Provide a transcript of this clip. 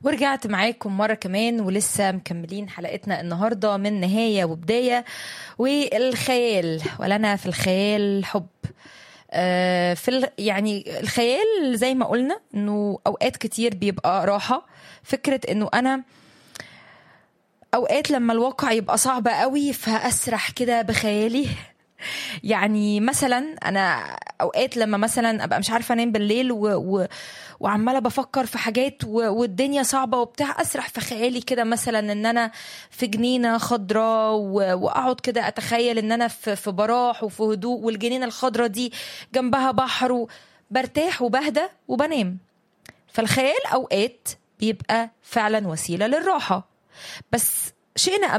ورجعت معاكم مرة كمان ولسه مكملين حلقتنا النهاردة من نهاية وبداية والخيال ولنا في الخيال حب آه، في ال- يعني الخيال زي ما قلنا انه اوقات كتير بيبقى راحة فكرة انه انا اوقات لما الواقع يبقى صعب قوي فاسرح كده بخيالي يعني مثلا انا اوقات لما مثلا ابقى مش عارفه انام بالليل و... و... وعماله بفكر في حاجات و... والدنيا صعبه وبتاع اسرح في خيالي كده مثلا ان انا في جنينه خضراء و... واقعد كده اتخيل ان انا في... في براح وفي هدوء والجنينه الخضراء دي جنبها بحر و... برتاح وبهدى وبنام فالخيال اوقات بيبقى فعلا وسيله للراحه بس شئنا ام